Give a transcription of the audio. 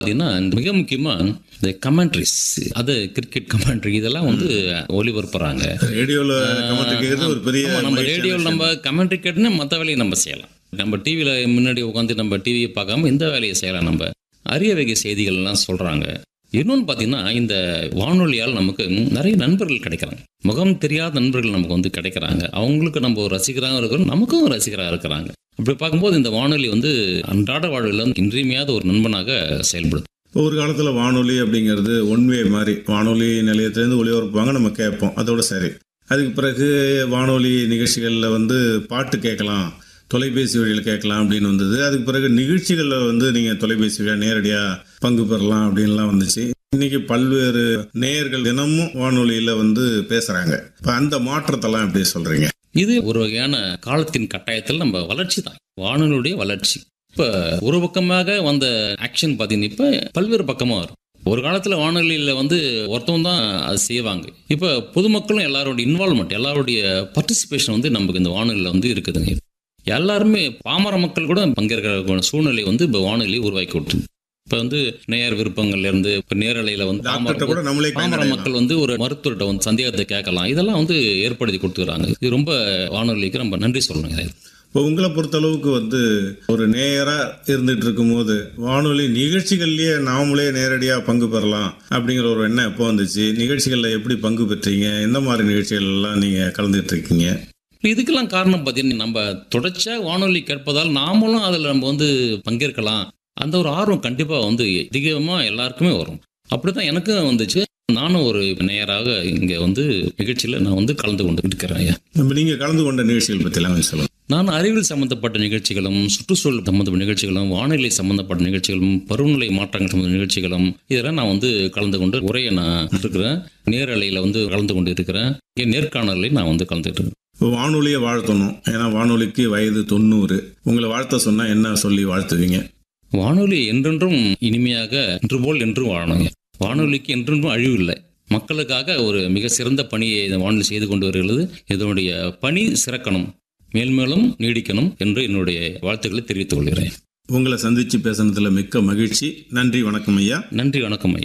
பார்த்தீங்கன்னா மிக முக்கியமா இந்த கமெண்ட்ரிஸ் அது கிரிக்கெட் கமெண்ட்ரி இதெல்லாம் வந்து ஒளிபரப்புறாங்க ரேடியோல கமெண்ட் கேட்கறது ஒரு பெரிய ஆமா, நம்ம மகிழ்ச்சியான ரேடியோவில் நம்ம கமெண்ட்ரி கேட்டுனா மற்ற வேலையை நம்ம செய்யலாம் நம்ம டிவியில் முன்னாடி உட்காந்து நம்ம டிவியை பார்க்காம இந்த வேலையை செய்யலாம் நம்ம அரிய வகை செய்திகள்லாம் சொல்கிறாங்க இன்னொன்று பார்த்தீங்கன்னா இந்த வானொலியால் நமக்கு நிறைய நண்பர்கள் கிடைக்கிறாங்க முகம் தெரியாத நண்பர்கள் நமக்கு வந்து கிடைக்கிறாங்க அவங்களுக்கு நம்ம ஒரு ரசிகராக இருக்கிறோம் நமக்கும் ஒரு ரசிகராக இருக்கிறாங்க அப்படி பார்க்கும்போது இந்த வானொலி வந்து அன்றாட வாழ்வில் வந்து இன்றியமையாத ஒரு நண்பனாக செயல்படுது இப்போ ஒரு காலத்தில் வானொலி அப்படிங்கிறது ஒன்வே மாதிரி வானொலி நிலையத்திலேருந்து ஒளிபரப்புவாங்க நம்ம கேட்போம் அதோட சரி அதுக்கு பிறகு வானொலி நிகழ்ச்சிகளில் வந்து பாட்டு கேட்கலாம் தொலைபேசி வழியில் கேட்கலாம் அப்படின்னு வந்தது அதுக்கு பிறகு நிகழ்ச்சிகளில் வந்து நீங்கள் தொலைபேசி வழியாக நேரடியாக பங்கு பெறலாம் அப்படின்லாம் வந்துச்சு இன்னைக்கு பல்வேறு நேயர்கள் தினமும் வானொலியில் வந்து பேசுகிறாங்க இப்போ அந்த மாற்றத்தெல்லாம் எப்படி சொல்கிறீங்க இது ஒரு வகையான காலத்தின் கட்டாயத்தில் நம்ம வளர்ச்சி தான் வானொலியுடைய வளர்ச்சி இப்போ ஒரு பக்கமாக வந்த ஆக்ஷன் பார்த்தீங்கன்னா இப்போ பல்வேறு பக்கமாக வரும் ஒரு காலத்தில் வானொலியில் வந்து ஒருத்தவங்க தான் அது செய்வாங்க இப்போ பொதுமக்களும் எல்லாரோட இன்வால்மெண்ட் எல்லாருடைய பார்ட்டிசிபேஷன் வந்து நமக்கு இந்த வானொலியில் வந்து இருக்குதுங்க எல்லாருமே பாமர மக்கள் கூட பங்கேற்கிற சூழ்நிலை வந்து இப்போ வானொலி உருவாக்கி விட்டுருது இப்போ வந்து நேயர் விருப்பங்கள்ல இருந்து இப்போ நேரலையில் வந்து டாக்டர்கிட்ட பாமர கூட நம்மளே பாமர பயனடையலாம். மக்கள் வந்து ஒரு மருத்துவர்கிட்ட வந்து சந்தேகத்தை கேட்கலாம் இதெல்லாம் வந்து ஏற்படுத்தி கொடுத்துக்கிறாங்க இது ரொம்ப வானொலிக்கு நம்ம நன்றி சொல்லணும் இதை. இப்போ உங்களை பொறுத்தளவுக்கு வந்து ஒரு நேயரா இருந்துட்டு இருக்கும்போது வானொலி நிகழ்ச்சிகள்லயே நாமளே நேரடியா பங்கு பெறலாம் அப்படிங்கிற ஒரு எண்ணம் எப்போ வந்துச்சு நிகழ்ச்சிகள்ல எப்படி பங்கு பெற்றீங்க எந்த மாதிரி நிகழ்ச்சிகள் எல்லாம் நீங்க கலந்துட்டு இருக்கீங்க இதுக்கெல்லாம் காரணம் பார்த்தீங்கன்னா நம்ம தொடர்ச்சியாக வானொலி கேட்பதால் நாமளும் அதில் நம்ம வந்து பங்கேற்கலாம் அந்த ஒரு ஆர்வம் கண்டிப்பாக வந்து அதிகமாக எல்லாருக்குமே வரும் அப்படி தான் எனக்கும் வந்துச்சு நானும் ஒரு நேயராக இங்கே வந்து நிகழ்ச்சியில் நான் வந்து கலந்து கொண்டு இருக்கிறேன் ஐயா நம்ம நீங்க கலந்து கொண்ட நிகழ்ச்சிகள் பத்தி எல்லாம் சொல்லுங்க நான் அறிவியல் சம்பந்தப்பட்ட நிகழ்ச்சிகளும் சுற்றுச்சூழல் சம்பந்தப்பட்ட நிகழ்ச்சிகளும் வானிலை சம்பந்தப்பட்ட நிகழ்ச்சிகளும் பருவநிலை மாற்றங்கள் சம்பந்த நிகழ்ச்சிகளும் இதெல்லாம் நான் வந்து கலந்து கொண்டு உரையை நான் இருக்கிறேன் நேரலையில் வந்து கலந்து கொண்டு இருக்கிறேன் இங்கே நேர்காணலில் நான் வந்து கலந்துட்டு இருக்கேன் இப்போ வானொலியை வாழ்த்தணும் ஏன்னா வானொலிக்கு வயது தொண்ணூறு உங்களை வாழ்த்த சொன்னா என்ன சொல்லி வாழ்த்துவீங்க வானொலி என்றென்றும் இனிமையாக இன்று போல் என்றும் வாழணுங்க வானொலிக்கு என்றென்றும் அழிவு இல்லை மக்களுக்காக ஒரு மிக சிறந்த பணியை இந்த வானொலி செய்து கொண்டு வருகிறது இதனுடைய பணி சிறக்கணும் மேல்மேலும் நீடிக்கணும் என்று என்னுடைய வாழ்த்துக்களை தெரிவித்துக் கொள்கிறேன் உங்களை சந்திச்சு பேசுனதுல மிக்க மகிழ்ச்சி நன்றி வணக்கம் ஐயா நன்றி வணக்கம் ஐயா